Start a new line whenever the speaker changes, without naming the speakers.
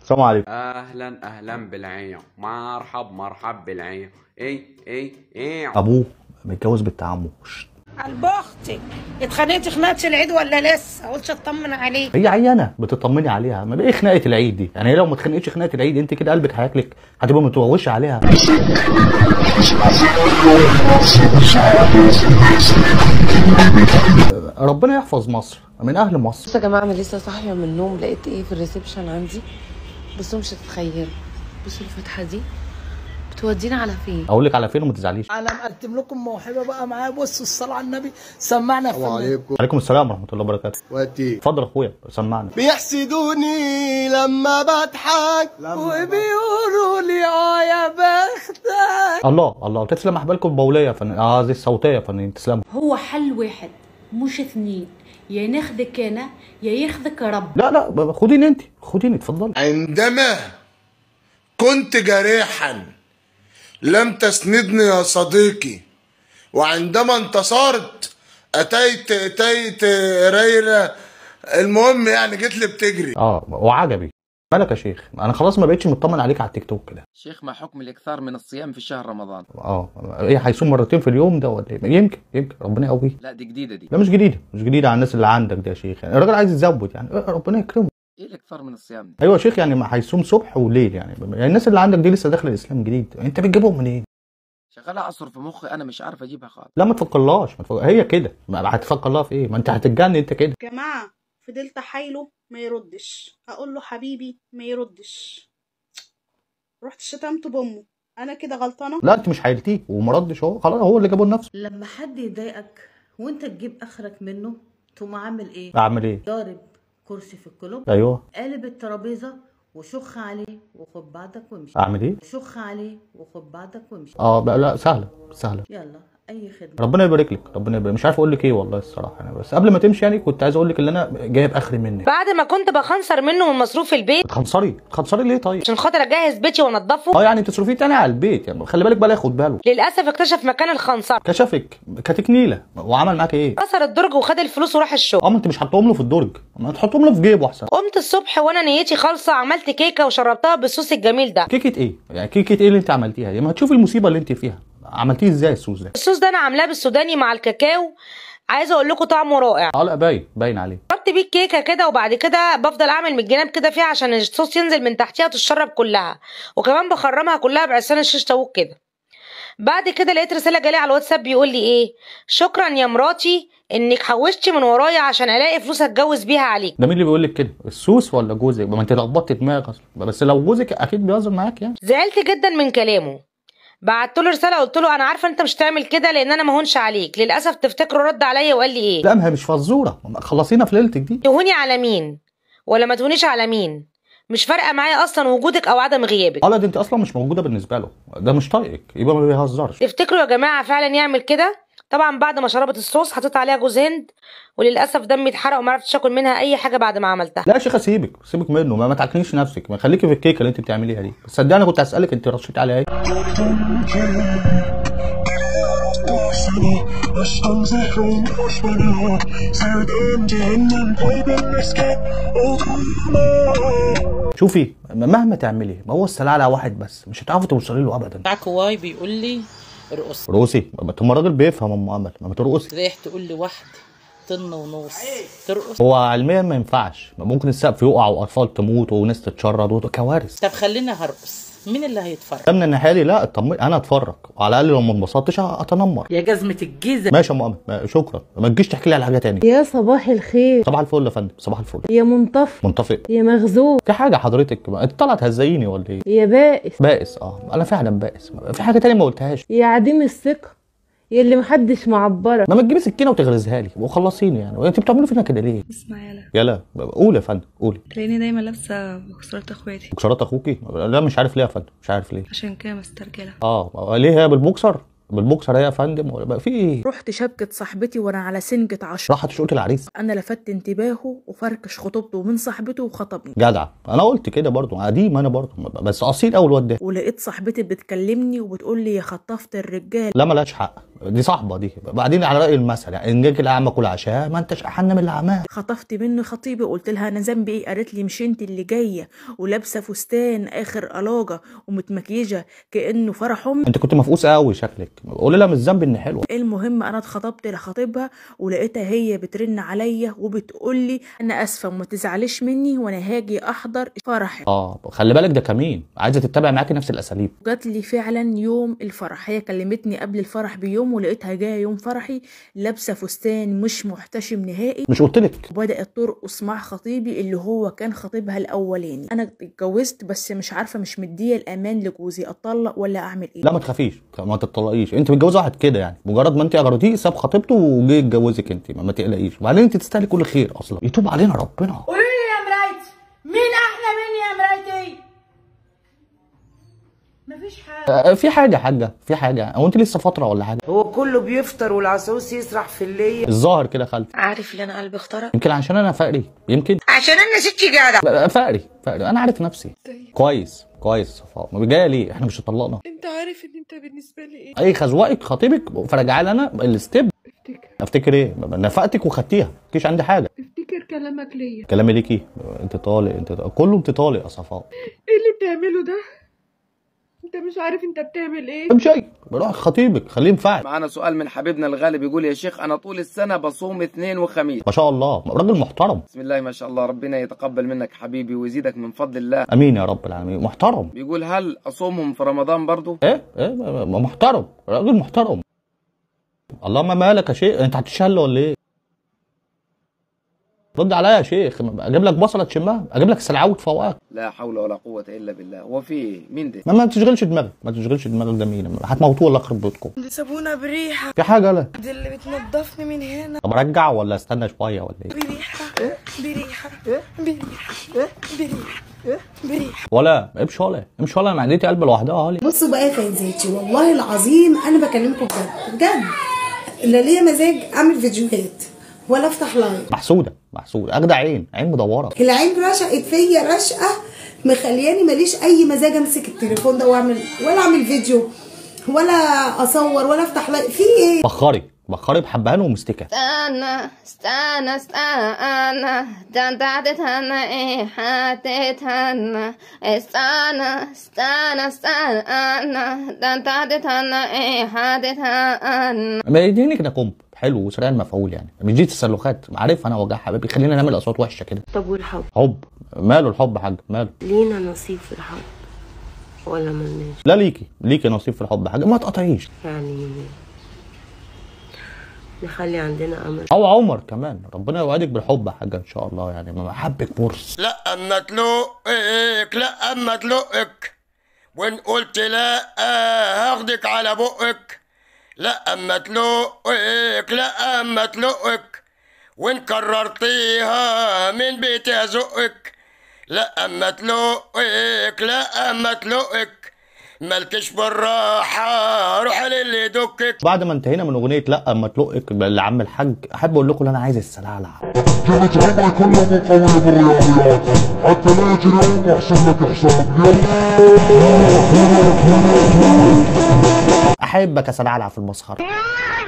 السلام عليكم
اهلا اهلا بالعين مرحب مرحب بالعين اي اي اي
ابوه متجوز بنت عمه شت.
قلب اختك اتخانقتي خناقه العيد ولا لسه قلتش اطمن عليك
هي عيانه بتطمني عليها ما ايه خناقه العيد دي يعني هي لو ما اتخانقتش خناقه العيد انت كده قلبك هياكلك هتبقى متوغوشه عليها ربنا يحفظ مصر من اهل مصر
بصوا يا جماعه انا لسه صاحيه من النوم لقيت ايه في الريسبشن عندي بصوا مش هتتخيلوا بصوا الفتحه دي بتودينا على فين
اقول لك على فين وما تزعليش
انا مقدم لكم موهبه بقى معايا بصوا الصلاه على النبي سمعنا
السلام
فنان
عليكم
عليكم السلام ورحمه الله وبركاته
وقتي
اتفضل يا اخويا سمعنا
بيحسدوني لما بضحك
وبيقولوا لي اه يا بختك
الله الله تسلم احبالكم البوليه يا فنان اه زي الصوتيه يا فنان تسلم
هو حل واحد مش اثنين يا ناخدك انا يا ياخدك رب
لا لا خديني انت خديني اتفضلي
عندما كنت جريحا لم تسندني يا صديقي وعندما انتصرت اتيت اتيت ريرة المهم يعني جيت لي بتجري
اه وعجبي مالك يا شيخ انا خلاص ما بقتش مطمن عليك على التيك توك كده
شيخ ما حكم الإكثار من الصيام في شهر رمضان؟
اه ايه هيصوم مرتين في اليوم ده ولا ايه يمكن يمكن ربنا يقويه
لا دي جديدة دي
لا مش جديده مش جديده على الناس اللي عندك ده يا شيخ يعني الراجل عايز يزود يعني إيه ربنا يكرمه
إيه الإكثار من الصيام دي؟
ايوه يا شيخ يعني ما هيصوم صبح وليل يعني يعني الناس اللي عندك دي لسه داخله الاسلام جديد انت بتجيبهم منين
شغالة أعصر في مخي أنا مش عارف أجيبها خالص
لا ما تفكرلاش ما تفكر... هي كده ما هتفكر لها في ايه ما انت هتتجنن انت كده
جماعة فضلت حايله ما يردش اقول له حبيبي ما يردش رحت شتمته بامه انا كده غلطانه
لا انت مش حايلتيه وما ردش هو خلاص هو اللي جابه لنفسه
لما حد يضايقك وانت تجيب اخرك منه تقوم عامل ايه
اعمل ايه
ضارب كرسي في الكلوب
ايوه
قالب الترابيزه وشخ عليه وخد بعضك وامشي
اعمل ايه
شخ عليه وخد بعضك وامشي
اه بقى لا سهله سهله
يلا اي خدمه
ربنا يبارك لك ربنا يبارك مش عارف اقول لك ايه والله الصراحه يعني بس قبل ما تمشي يعني كنت عايز اقول لك اللي انا جايب اخري منك
بعد ما كنت بخنصر منه من مصروف البيت
تخنصري تخنصري ليه طيب
عشان خاطر اجهز بيتي وانضفه
اه يعني تصرفيه تاني على البيت يعني خلي بالك بقى لا ياخد باله
للاسف اكتشف مكان الخنصر
كشفك كانت نيله وعمل معاك ايه
كسر الدرج وخد الفلوس وراح الشغل
اه ما انت مش حاطهم له في الدرج ما تحطهم له في جيبه احسن
قمت الصبح وانا نيتي خالصه عملت كيكه وشربتها بالصوص الجميل ده
كيكه ايه يعني كيكه ايه اللي انت عملتيها دي ما هتشوفي المصيبه اللي انت فيها عملتيه ازاي الصوص ده
الصوص ده انا عاملاه بالسوداني مع الكاكاو عايزه اقول لكم طعمه رائع
اه لا باين باين عليه
جربت بيه الكيكه كده وبعد كده بفضل اعمل من الجناب كده فيها عشان الصوص ينزل من تحتيها تتشرب كلها وكمان بخرمها كلها بعصيان الشيش طاووق كده بعد كده لقيت رساله جالي على الواتساب بيقول لي ايه شكرا يا مراتي انك حوشتي من ورايا عشان الاقي فلوس اتجوز بيها عليك
ده مين اللي بيقول لك كده السوس ولا جوزك ما انت لخبطت دماغك اصلا بس لو جوزك اكيد بيهزر معاك يعني
زعلت جدا من كلامه بعت له رساله قلت له انا عارفه انت مش تعمل كده لان انا مهونش عليك للاسف تفتكره رد عليا وقال لي ايه
لا ما هي مش فزوره خلصينا في ليلتك دي
تهوني على مين ولا ما تهونيش على مين مش فارقه معايا اصلا وجودك او عدم غيابك
اه لا دي انت اصلا مش موجوده بالنسبه له ده مش طايقك يبقى ما بيهزرش
تفتكروا يا جماعه فعلا يعمل كده طبعا بعد ما شربت الصوص حطيت عليها جوز هند وللاسف دمي اتحرق وما عرفتش اكل منها اي حاجه بعد ما عملتها
لا يا شيخه سيبك سيبك منه ما, ما تعكنيش نفسك ما خليكي في الكيكه اللي انت بتعمليها دي بس صدقني كنت هسالك انت رشيت عليها ايه شوفي مهما تعملي ما هو السلالة واحد بس مش هتعرفي توصلي له ابدا
بتاع كواي بيقول لي ارقص
رقصي طب ما الراجل بيفهم ام امل ما ترقصي
رايح تقول لي واحد طن ونص ترقص
هو علميا ما ينفعش ممكن السقف يقع واطفال تموت وناس تتشرد وكوارث
طب خلينا هرقص مين اللي هيتفرج
ده من الناحيه دي لا اطمن انا اتفرج وعلى الاقل لو ما انبسطتش اتنمر
يا جزمة الجيزة
ماشي يا ام امل شكرا ما تجيش تحكي لي على حاجه تاني
يا صباح الخير
صباح الفل يا فندم صباح الفل
يا منطفئ
منطفئ
يا مغزوب
في حاجه حضرتك انت طالعه تهزقيني ولا ايه
يا بائس
بائس اه انا فعلا بائس في حاجه تانية ما قلتهاش
يا عديم الثقة يا اللي محدش معبرك
ما ما تجيبي سكينه وتغرزها لي وخلصيني يعني وانت بتعملوا فينا كده ليه
اسمع يلا
يلا قول يا فندم قولي
تلاقيني دايما لابسه بوكسرات اخواتي
بوكسرات اخوكي لا مش عارف ليه يا فندم مش عارف ليه
عشان كده مسترجله
اه ليه هي بالبوكسر بالبوكسر هي يا فندم ولا بقى في ايه
رحت شبكة صاحبتي وانا على سنجة عشرة
راحت شقه العريس
انا لفت انتباهه وفركش خطوبته من صاحبته وخطبني
جدع انا قلت كده برضو قديم انا برضو بس اصيل اول واد ده
ولقيت صاحبتي بتكلمني وبتقول لي يا خطفت الرجال
لا ملهاش حق دي صاحبه دي بعدين على راي المثل يعني ان جاك الاعمى كل عشاء ما انتش احن من العماه
خطفت منه خطيبي قلت لها انا ذنبي ايه قالت لي مش انت اللي جايه ولابسه فستان اخر الاجه ومتمكيجه كانه فرح امي
انت كنت مفقوس قوي شكلك قول لها مش ذنب ان حلوه
المهم انا اتخطبت لخطيبها ولقيتها هي بترن عليا وبتقول لي انا اسفه وما تزعليش مني وانا هاجي احضر فرحك
اه خلي بالك ده كمين عايزه تتبع معاكي نفس الاساليب
جات لي فعلا يوم الفرح هي كلمتني قبل الفرح بيوم ولقيتها جايه يوم فرحي لابسه فستان مش محتشم نهائي
مش قلت لك
وبدات ترقص مع خطيبي اللي هو كان خطيبها الاولاني انا اتجوزت بس مش عارفه مش مديه الامان لجوزي اطلق ولا اعمل ايه
لا ما تخافيش ما تطلقيش انت متجوزه واحد كده يعني مجرد ما انت اجرتيه ساب خطيبته وجه يتجوزك انت ما, ما تقلقيش وبعدين انت تستاهلي كل خير اصلا يتوب علينا ربنا
قولوا لي يا مرايتي مين احلى مني يا مرايتي مفيش حاجه
آه، في حاجه يا حاجه في حاجه هو انت لسه فتره ولا حاجه
هو كله بيفطر والعسوس يسرح في الليل
الظاهر كده خالد
عارف ليه انا قلبي اخترق
يمكن عشان انا فقري يمكن
عشان انا ست جدع
بقى فقري فقري انا عارف نفسي كويس كويس صفاء ما جايه ليه احنا مش اتطلقنا
انت عارف ان انت بالنسبه لي ايه
اي خزوقك خطيبك فرجع لي انا الستيب افتكر ايه نفقتك وخدتيها مفيش عندي حاجه
افتكر كلامك ليا
كلامي ليكي انت طالق انت طالق. كله انت طالق يا صفاء
ايه اللي بتعمله ده انت مش عارف انت بتعمل ايه
مش شيء بروح خطيبك خليه ينفعك
معانا سؤال من حبيبنا الغالي بيقول يا شيخ انا طول السنه بصوم اثنين وخميس
ما شاء الله راجل محترم
بسم الله ما شاء الله ربنا يتقبل منك حبيبي ويزيدك من فضل الله
امين يا رب العالمين محترم
بيقول هل اصومهم في رمضان برضو
ايه ايه محترم راجل محترم اللهم مالك يا شيخ انت هتشهل ولا ايه رد عليا يا شيخ اجيب لك بصله تشمها اجيب لك سلعوه فواك
لا حول ولا قوه الا بالله هو في إيه؟ مين ده
ما, ما تشغلش دماغك ما تشغلش دماغك ده مين هتموتوه ولا يخرب بيتكم
دي صابونه بريحه
في حاجه لا
دي اللي بتنضفني من هنا
طب ارجع ولا استنى شويه ولا ايه
بريحه بريحه بريحه بريحه بريحه
ولا امشي ولا امشي ولا معدتي قلب لوحدها هالي
بصوا بقى يا فانزاتي والله العظيم انا بكلمكم بجد بجد لا ليا مزاج اعمل فيديوهات ولا افتح لايف
محسوده محسوده اجدع عين عين مدوره
العين رشقت فيا رشقه مخلياني ماليش اي مزاج امسك التليفون ده واعمل ولا اعمل فيديو ولا اصور ولا افتح لايف في ايه
بخري بخري بحبهان ومستكه
استنى استنى استنى ده انت هتتهنى ايه هتتهنى استنى استنى استنى ده انت هتتهنى ايه هتتهنى
ما يديني كده كومب حلو وسريع المفعول يعني مش دي تسلخات عارف انا وجع حبيبي خلينا نعمل اصوات وحشه كده
طب والحب
حب ماله الحب يا حاج ماله
لينا نصيب في الحب ولا ملناش
لا ليكي ليكي نصيب في الحب حاجه ما تقطعيش
يعني نخلي عندنا امل
او عمر كمان ربنا يوعدك بالحب يا حاجه ان شاء الله يعني ما محبك مرس
لا اما تلقك لا اما تلقك وان قلت لا هاخدك على بقك لا اما تلقك لا اما تلقك وان كررتيها من بيتي ازقك لا اما تلقك لا اما تلقك مالكش بالراحة روح للي يدكك
بعد ما انتهينا من اغنيه لا اما تلقك لعم الحاج احب اقول لكم ان انا عايز السلالع
كانت عمري كله مقوية بالرياضيات حتى لا يجري يوم واحسب لك حساب
احبك يا سلالع في المسخره